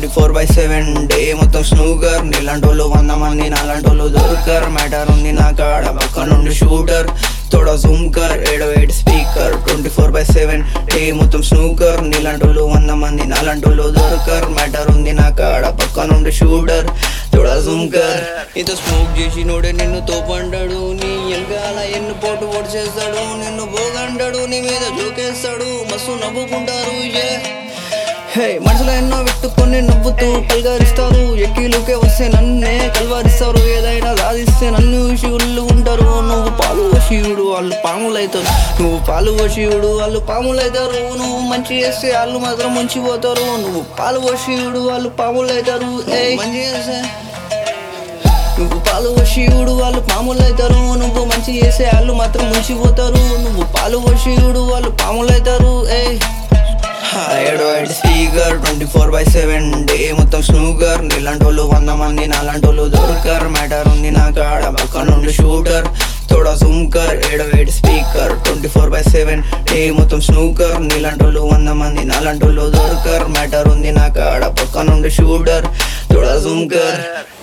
twenty four by seven day మొత్తం snooker నీలాంటోళ్ళు వంద మంది నాలాంటోళ్ళు దొరకర్ మ్యాటర్ ఉంది నా కాడ పక్క నుండి షూటర్ తోడ జూమ్ కర్ ఏడో eight speaker twenty four by seven day మొత్తం స్నూకర్ నీలాంటోళ్ళు వంద మంది నాలాంటోళ్ళు దొరకర్ మ్యాటర్ ఉంది నా కాడ పక్క నుండి షూటర్ తోడ జూమ్ కర్ ఇంత స్మోక్ చేసి నోడే నిన్ను తోపంటాడు నీ ఎంగాల ఎన్ను పోటు పొడి చేస్తాడు నిన్ను పోగంటాడు నీ మీద జోకేస్తాడు మస్తు నవ్వుకుంటారు ఏ హే మనసులో ఎన్నో పెట్టుకొని నవ్వుతూ పల్గరిస్తారు ఎక్కిలుకే వస్తే నన్నే కల్వరిస్తారు ఏదైనా సాధిస్తే నన్ను శివుళ్ళు ఉంటారు నువ్వు పాలు శివుడు వాళ్ళు పాములైతారు నువ్వు పాలు శివుడు వాళ్ళు పాములైతారు నువ్వు మంచి చేస్తే వాళ్ళు మాత్రం ముంచిపోతారు నువ్వు పాలు శివుడు వాళ్ళు పాములైతారు ఏ మంచి చేస్తే నువ్వు పాలు శివుడు వాళ్ళు పాములైతారు నువ్వు మంచి చేసే వాళ్ళు మాత్రం ముంచిపోతారు నువ్వు పాలు శివుడు వాళ్ళు పాములైతారు ఏ ఏడో eight speaker twenty four by seven day మొత్తం స్నూగర్ నీలాంటోళ్ళు వంద మంది నాలాంటోళ్ళు దొరకర్ మ్యాటర్ ఉంది నా కాడ పక్క నుండి షూటర్ తోడా జూమ్కర్ ఏడో eight speaker twenty four by seven day మొత్తం స్నూకర్ నీలాంటోళ్ళు వంద మంది నాలాంటోళ్ళు దొరకర్ మ్యాటర్ ఉంది నా కాడ పక్క నుండి షూటర్ తోడా జూమ్కర్